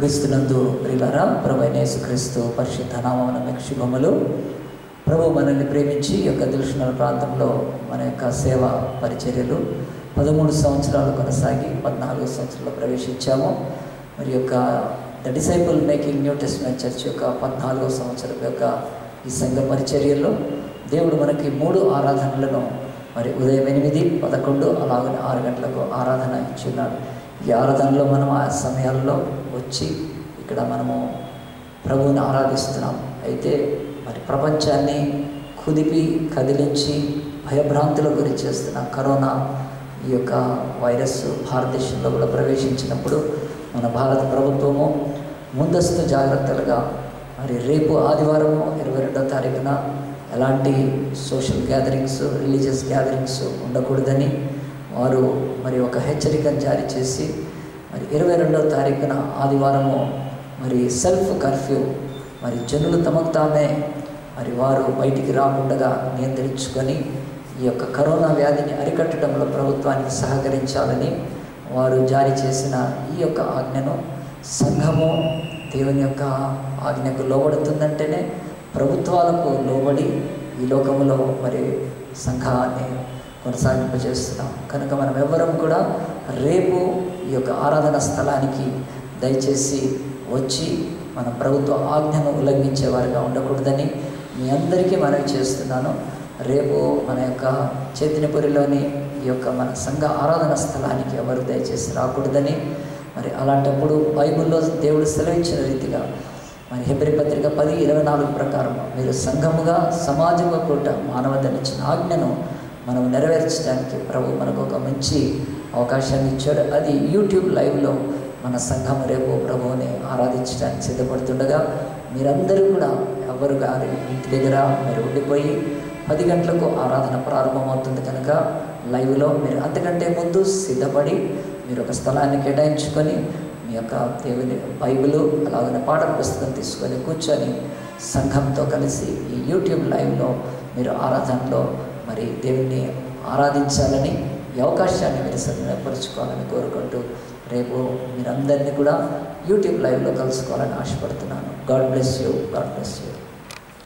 క్రీస్తునందు ప్రియులారా ప్రభు అయిన యేసుక్రీస్తు పరిశుద్ధ నామమున మీకు శుభములు ప్రభు మనల్ని ప్రేమించి ఈ యొక్క దిల్షనల్ ప్రాంతంలో మన యొక్క సేవ పరిచర్యలు పదమూడు సంవత్సరాలు కొనసాగి పద్నాలుగు సంవత్సరాలు ప్రవేశించాము మరి యొక్క the Disciple Making New Testament Church యొక్క పద్నాలుగో సంవత్సరం యొక్క ఈ సంఘ పరిచర్యల్లో దేవుడు మనకి మూడు ఆరాధనలను మరి ఉదయం ఎనిమిది పదకొండు అలాగే ఆరు గంటలకు ఆరాధన ఇచ్చున్నాడు ఈ ఆరాధనలో మనం ఆ సమయాల్లో వచ్చి ఇక్కడ మనము ప్రభువుని ఆరాధిస్తున్నాం అయితే మరి ప్రపంచాన్ని కుదిపి కదిలించి భయభ్రాంతులకు గురి చేస్తున్న కరోనా ఈ యొక్క వైరస్ భారతదేశంలో కూడా ప్రవేశించినప్పుడు మన భారత ప్రభుత్వము ముందస్తు జాగ్రత్తలుగా మరి రేపు ఆదివారము ఇరవై రెండో తారీఖున ఎలాంటి సోషల్ గ్యాదరింగ్స్ రిలీజియస్ గ్యాదరింగ్స్ ఉండకూడదని వారు మరి ఒక హెచ్చరికను జారీ చేసి మరి ఇరవై రెండవ తారీఖున ఆదివారము మరి సెల్ఫ్ కర్ఫ్యూ మరి జనులు తమకు తామే మరి వారు బయటికి రాకుండా నియంత్రించుకొని ఈ యొక్క కరోనా వ్యాధిని అరికట్టడంలో ప్రభుత్వానికి సహకరించాలని వారు జారీ చేసిన ఈ యొక్క ఆజ్ఞను సంఘము దేవుని యొక్క ఆజ్ఞకు లోబడుతుందంటేనే ప్రభుత్వాలకు లోబడి ఈ లోకంలో మరి సంఘాన్ని కొనసాగింపజేస్తున్నాం కనుక మనం ఎవ్వరం కూడా రేపు ఈ యొక్క ఆరాధన స్థలానికి దయచేసి వచ్చి మన ప్రభుత్వ ఆజ్ఞను ఉల్లంఘించేవారుగా ఉండకూడదని మీ అందరికీ మనవి చేస్తున్నాను రేపు మన యొక్క చైతన్యపురిలోని ఈ యొక్క మన సంఘ ఆరాధన స్థలానికి ఎవరు దయచేసి రాకూడదని మరి అలాంటప్పుడు బైబిల్లో దేవుడు సెలవించిన రీతిగా మరి హెబ్రి పత్రిక పది ఇరవై నాలుగు ప్రకారం మీరు సంఘముగా సమాజంగా కూడా మానవతనిచ్చిన ఆజ్ఞను మనం నెరవేర్చడానికి ప్రభు మనకు ఒక మంచి అవకాశాన్ని ఇచ్చాడు అది యూట్యూబ్ లైవ్లో మన సంఘం రేపు ప్రభువుని ఆరాధించడానికి సిద్ధపడుతుండగా మీరందరూ కూడా ఎవరు గారి ఇంటి దగ్గర మీరు ఉండిపోయి పది గంటలకు ఆరాధన ప్రారంభమవుతుంది కనుక లైవ్లో మీరు అంతకంటే ముందు సిద్ధపడి మీరు ఒక స్థలాన్ని కేటాయించుకొని మీ యొక్క దేవుని బైబిల్ అలాగనే పాఠ పుస్తకం తీసుకొని కూర్చొని సంఘంతో కలిసి ఈ యూట్యూబ్ లైవ్లో మీరు ఆరాధనలో మరి దేవుణ్ణి ఆరాధించాలని ఈ అవకాశాన్ని మీరు సద్వినియోగపరుచుకోవాలని కోరుకుంటూ రేపు మీరందరినీ కూడా యూట్యూబ్ లైవ్లో కలుసుకోవాలని ఆశపడుతున్నాను God bless you God bless you